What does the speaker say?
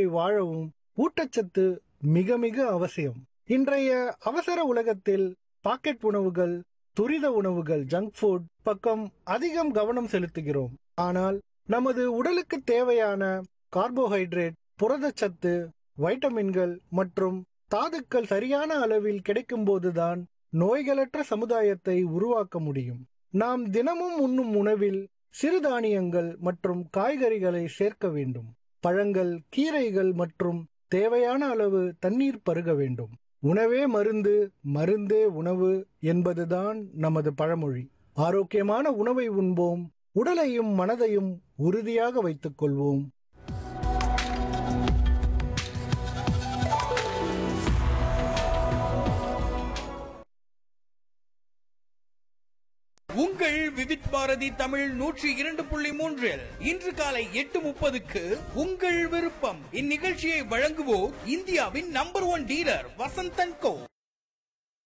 வாழவும் ஊட்டச்சத்து மிக மிக அவசியம் இன்றைய அவசர உலகத்தில் பாக்கெட் உணவுகள் துரித உணவுகள் ஜங்க் ஃபுட் பக்கம் அதிகம் கவனம் செலுத்துகிறோம் ஆனால் நமது உடலுக்கு தேவையான கார்போஹைட்ரேட் புரதச்சத்து வைட்டமின்கள் மற்றும் தாதுக்கள் சரியான அளவில் கிடைக்கும்போதுதான் நோய்களற்ற சமுதாயத்தை உருவாக்க முடியும் நாம் தினமும் உண்ணும் உணவில் சிறுதானியங்கள் மற்றும் காய்கறிகளை சேர்க்க வேண்டும் பழங்கள் கீரைகள் மற்றும் தேவையான அளவு தண்ணீர் பருக வேண்டும் உணவே மருந்து மருந்தே உணவு என்பதுதான் நமது பழமொழி ஆரோக்கியமான உணவை உண்போம் உடலையும் மனதையும் உறுதியாக வைத்துக் கொள்வோம் உங்கள் விவித் பாரதி தமிழ் நூற்றி இரண்டு புள்ளி மூன்றில் இன்று காலை எட்டு முப்பதுக்கு உங்கள் விருப்பம் இந்நிகழ்ச்சியை வழங்குவோர் இந்தியாவின் நம்பர் ஒன் டீலர் வசந்தன் கோ